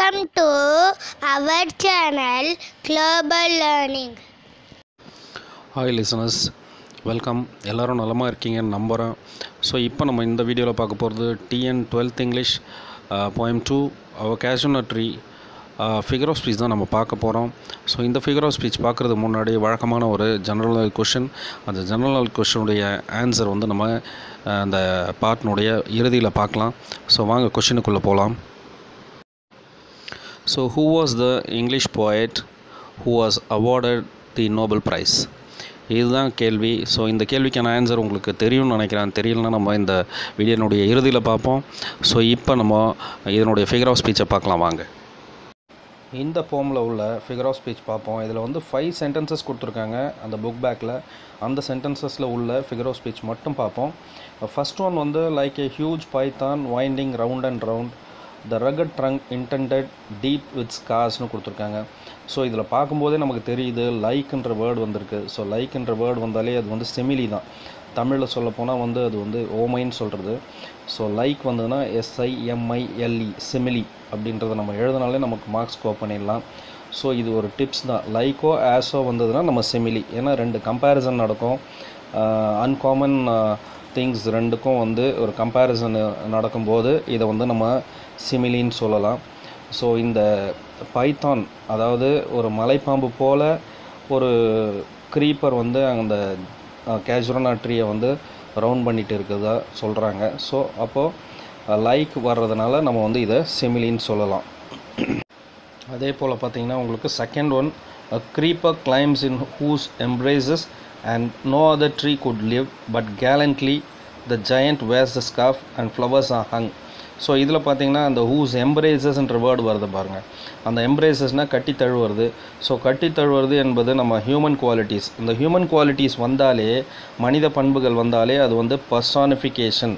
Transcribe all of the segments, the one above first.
Welcome to our channel Global Learning. Hi listeners welcome எல்லோரும் நலமாக இருக்கீங்கன்னு நம்புகிறேன் ஸோ இப்போ நம்ம இந்த வீடியோவில் பார்க்க போகிறது TN twelfth English poem two our casuarina tree figure of speech தான் நம்ம பார்க்க போகிறோம் ஸோ இந்த ஃபிகர் ஆஃப் ஸ்பீச் பார்க்குறதுக்கு முன்னாடி வழக்கமான ஒரு ஜெனரல் கொஷின் அந்த ஜெனரல் கொஷனுடைய ஆன்சர் வந்து நம்ம அஹ், அந்த பார்ட்னுடைய இறுதியில் பார்க்கலாம் ஸோ வாங்க கொஷினுக்குள்ளே போகலாம் so who was the English poet who was awarded the Nobel prize இதுதான் கேள்வி ஸோ இந்த கேள்விக்கான ஆன்சர் உங்களுக்கு தெரியும்னு நினைக்கிறேன் தெரியலனா நம்ம இந்த வீடியோனுடைய இறுதியில் பார்ப்போம் ஸோ இப்போ நம்ம இதனுடைய ஃபிகர் ஆஃப் ஸ்பீச்சை பார்க்கலாம் வாங்க இந்த போமில் உள்ள ஃபிகர் ஆஃப் ஸ்பீச் பார்ப்போம் இதில் வந்து ஃபைவ் சென்டென்சஸ் கொடுத்துருக்காங்க அந்த புக் பேக்கில் அந்த சென்டென்சஸில் உள்ள ஃபிகர் ஆஃப் ஸ்பீச் மட்டும் பார்ப்போம் ஃபர்ஸ்ட் ஒன் வந்து like a huge python winding round and round the rugged trunk indented deep with ஸ்கார்ஸ்னு கொடுத்துருக்காங்க ஸோ இதில் பார்க்கும்போதே நமக்கு தெரியுது லைக்ன்ற வேர்டு வந்திருக்கு ஸோ லைக்ன்ற வேர்டு வந்தாலே அது வந்து செமிலி தான் தமிழில் சொல்ல போனால் வந்து அது வந்து ஓமைன்னு சொல்கிறது ஸோ லைக் வந்ததுன்னா எஸ்ஐஎம்ஐஎல்இ செமிலி அப்படின்றத நம்ம எழுதினாலே நமக்கு மார்க்ஸ் ஸ்கோர் பண்ணிடலாம் ஸோ இது ஒரு டிப்ஸ் தான் லைக்கோ ஆஸோ வந்ததுன்னா நம்ம செமிலி ஏன்னா ரெண்டு கம்பேரிசன் நடக்கும் அன்காமன் திங்ஸ் ரெண்டுக்கும் வந்து ஒரு கம்பேரிசன் நடக்கும்போது இதை வந்து நம்ம சிமிலின்னு சொல்லலாம் ஸோ இந்த பைத்தான் அதாவது ஒரு மலைப்பாம்பு போல ஒரு க்ரீப்பர் வந்து அந்த கேஜுரனா ட்ரீயை வந்து ரவுண்ட் பண்ணிட்டு இருக்கிறதா சொல்கிறாங்க ஸோ அப்போது லைக் வர்றதுனால நம்ம வந்து இதை செமிலின்னு சொல்லலாம் அதே போல் பார்த்தீங்கன்னா உங்களுக்கு second one a creeper climbs in whose embraces and no other tree could live but gallantly the giant wears the scarf and flowers are hung so இதில் பார்த்தீங்கன்னா அந்த ஹூஸ் எம்ப்ரேசஸ்ன்ற வேர்டு வருது பாருங்கள் அந்த எம்ப்ரேசஸ்னால் கட்டி தழுவுறது ஸோ கட்டி தழுவுறது என்பது நம்ம ஹியூமன் குவாலிட்டிஸ் இந்த ஹியூமன் குவாலிட்டிஸ் வந்தாலே மனித பண்புகள் வந்தாலே அது வந்து பர்சானிஃபிகேஷன்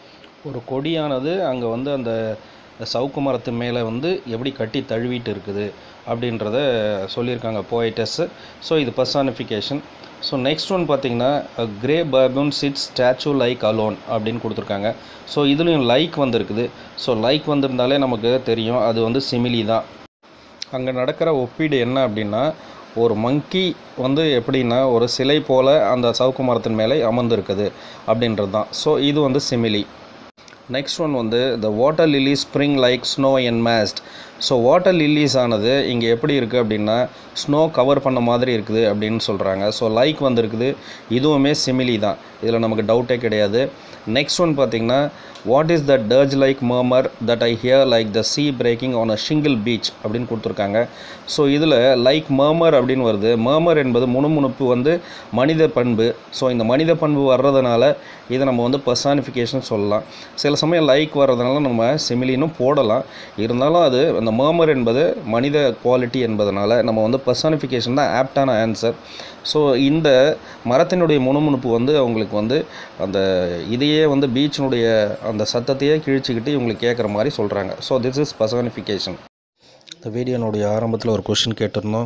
ஒரு கொடியானது அங்கே வந்து அந்த சவுக்கு மரத்து மேலே வந்து எப்படி கட்டி தழுவிட்டு இருக்குது அப்படின்றத சொல்லியிருக்காங்க போயிட்டஸ் ஸோ இது பர்சானிஃபிகேஷன் ஸோ நெக்ஸ்ட் ஒன் பார்த்தீங்கன்னா கிரே பர்பன் சிட் ஸ்டாச்சு லைக் அலோன் அப்படின்னு கொடுத்துருக்காங்க ஸோ இதுலேயும் லைக் வந்திருக்குது ஸோ லைக் வந்திருந்தாலே நமக்கு தெரியும் அது வந்து சிமிலி தான் அங்கே நடக்கிற ஒப்பீடு என்ன அப்படின்னா ஒரு மங்கி வந்து எப்படின்னா ஒரு சிலை போல் அந்த சவுக்கு மரத்தின் மேலே அமர்ந்திருக்குது அப்படின்றது தான் ஸோ இது வந்து சிமிலி நெக்ஸ்ட் ஒன் வந்து the water lily spring like snow enmassed so water lilies ஆனது இங்கே எப்படி இருக்குது அப்படின்னா ஸ்னோ கவர் பண்ண மாதிரி இருக்குது அப்படின்னு சொல்கிறாங்க ஸோ லைக் வந்திருக்குது இதுவுமே சிமிலி தான் இதில் நமக்கு டவுட்டே கிடையாது நெக்ஸ்ட் ஒன் பார்த்தீங்கன்னா what is the dirge like murmur that I hear like the sea breaking on a shingle beach அப்படின்னு கொடுத்துருக்காங்க ஸோ இதில் லைக் மர்மர் அப்படின்னு வருது மர்மர் என்பது முணுமுணுப்பு வந்து மனித பண்பு ஸோ இந்த மனித பண்பு வர்றதுனால இதை நம்ம வந்து பர்சானிஃபிகேஷன் சொல்லலாம் சில சமயம் லைக் வர்றதுனால நம்ம சிமிலினும் போடலாம் இருந்தாலும் அது அந்த மர்மர் என்பது மனித குவாலிட்டி என்பதனால நம்ம வந்து பர்சானிஃபிகேஷன் தான் ஆப்டான ஆன்சர் ஸோ இந்த மரத்தினுடைய முணுமுணுப்பு வந்து அவங்களுக்கு வந்து அந்த இதையே வந்து பீச்சினுடைய அந்த சத்தத்தையே கிழிச்சிக்கிட்டு இவங்களுக்கு கேட்குற மாதிரி சொல்கிறாங்க ஸோ திஸ் இஸ் பர்சானிஃபிகேஷன் இந்த வீடியோனுடைய ஆரம்பத்தில் ஒரு கொஷின் கேட்டிருந்தோம்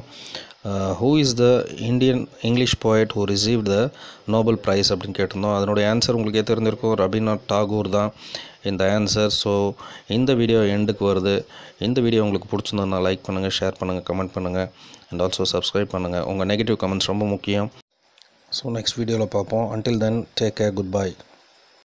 who is the Indian English poet who received the Nobel prize அப்படின்னு கேட்டிருந்தோம் அதனுடைய ஆன்சர் உங்களுக்கே தெரிஞ்சிருக்கும் ரவீந்திரநாத் டாகூர் தான் இந்த ஆன்சர் ஸோ இந்த வீடியோ எண்டுக்கு வருது இந்த வீடியோ உங்களுக்கு பிடிச்சிருந்ததுன்னா லைக் பண்ணுங்கள் ஷேர் பண்ணுங்கள் கமெண்ட் பண்ணுங்கள் அண்ட் ஆல்சோ சப்ஸ்கிரைப் பண்ணுங்கள் உங்கள் நெகட்டிவ் கமெண்ட்ஸ் ரொம்ப முக்கியம் ஸோ நெக்ஸ்ட் வீடியோவில் பார்ப்போம் until then take care good bye